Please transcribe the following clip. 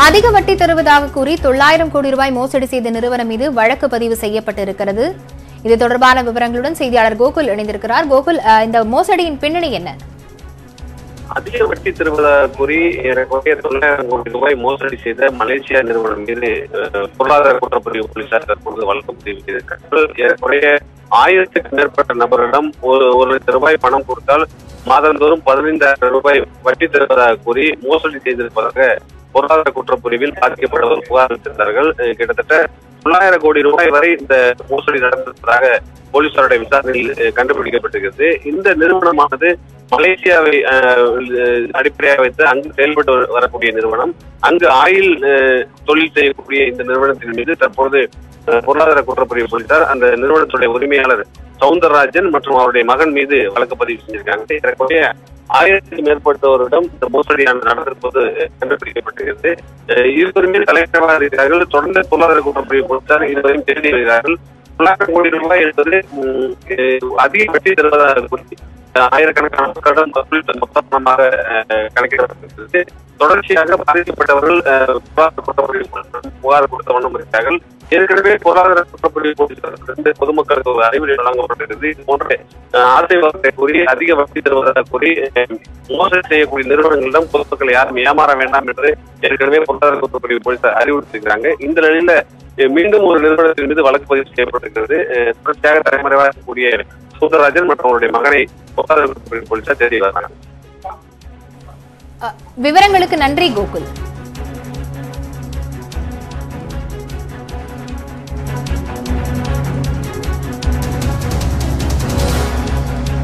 அதிக வட்டி தருவதாக கூறி தொள்ளாயிரம் கோடி ரூபாய் மோசடி செய்த நிறுவனம் மீது வழக்கு பதிவு செய்யப்பட்டிருக்கிறது இது தொடர்பான விவரங்களுடன் செய்தியாளர் கோகுல் இணைந்திருக்கிறார் கோகுல் அஹ், இந்த மோசடியின் பின்னணி என்ன அதிக வட்டி தருவதாக கூறி ஏறக்குறைய தொள்ளாயிரம் கோடி ரூபாய் மோசடி செய்த மலேசியா நிறுவனம் மீது அஹ், பொருளாதார குற்றப்பிரிவு போலீசார் தற்போது வழக்கு பதிவு செய்திருக்கிறார்கள் ஏறக்குறைய ஆயிரத்துக்கு மேற்பட்ட நபரிடம் ஒரு ஒரு லட்சம் ரூபாய் பணம் கொடுத்தால் மாதந்தோறும் பதினைந்தாயிரம் ரூபாய் வட்டி தருவதாக கூறி மோசடி செய்திருப்பதாக பொருளாதார குற்றப்பிரிவில் பாதிக்கப்பட்டவர் புகார் அளித்திருந்தார்கள் அஹ், கிட்டத்தட்ட தொள்ளாயிரம் கோடி ரூபாய் வரை இந்த மோசடி நடந்திருப்பதாக போலீசாருடைய விசாரணையில் அஹ், கண்டுபிடிக்கப்பட்டிருக்கிறது இந்த நிறுவனமானது மலேசியாவை அஹ், அடிப்படையாக வைத்து அங்கு செயல்பட்டு வர- வரக்கூடிய நிறுவனம் அங்கு ஆயில் அஹ், தொழில் செய்யக்கூடிய இந்த நிறுவனத்தின் மீது தற்போது அஹ், பொருளாதார குற்றப்பிரிவு போலீசார் அந்த நிறுவனத்துடைய உரிமையாளர் சவுந்தரராஜன் மற்றும் அவருடைய மகன் மீது வழக்கு பதிவு செஞ்சிருக்காங்க ஏறக்குறைய ஆயிரத்துக்கு மேற்பட்டவரிடம் இந்த மோசடியான நடந்திருப்பது கண்டுபிடிக்கப்பட்டிருக்கிறது அஹ், இருவருமே தலைவராக இருக்கிறார்கள் தொடர்ந்து பொருளாதார குற்றப்பிரிவு போலீசார் இருவரையும் தேடி வருகிறார்கள் தொள்ளாயிரம் கோடி ரூபாய் என்பது உம், அஹ், அதிக வட்டி தருவதாக கூறி அஹ், ஆயிரக்கணக்கான மக்களிடம் வசூலித்த மொத்த பணமாக அஹ், கணக்கிடப்பட்டிருக்கிறது தொடர்ச்சியாக பாதிக்கப்பட்டவர்கள் அஹ், பொருளாதார குற்றப்பிரிவு போலீசாரிடம் புகார் கொடுத்த வண்ணம் இருக்கிறார்கள் ஏற்கனவே பொருளாதார குற்றப்பிரிவு போலீசாரிடமிருந்து பொதுமக்களுக்கு ஒரு அறிவுரை வழங்கப்பட்டிருக்கிறது இது போன்ற அஹ், ஆசை வார்த்தை கூறி அதிக வட்டி தருவதாக கூறி அஹ், மோசடி செய்யக்கூடிய நிறுவனங்களிடம் பொதுமக்கள் யாரும் ஏமாற வேண்டாம் என்று ஏற்கனவே பொருளாதார குற்றப்பிரிவு போலீசார் அறிவுறுத்திருக்கிறாங்க இந்த நிலையில அஹ், மீண்டும் ஒரு நிறுவனத்தின் மீது வழக்கு பதிவு செய்யப்பட்டிருக்கிறது அஹ், தொடர்ச்சியாக தலைமறைவாக இருக்கக்கூடிய சுந்தரராஜன் மற்றும் அவருடைய மகனை பொருளாதார குற்றப்பிரிவு போலீசார் தேடி வராங்க அஹ், விவரங்களுக்கு நன்றி கோகுல்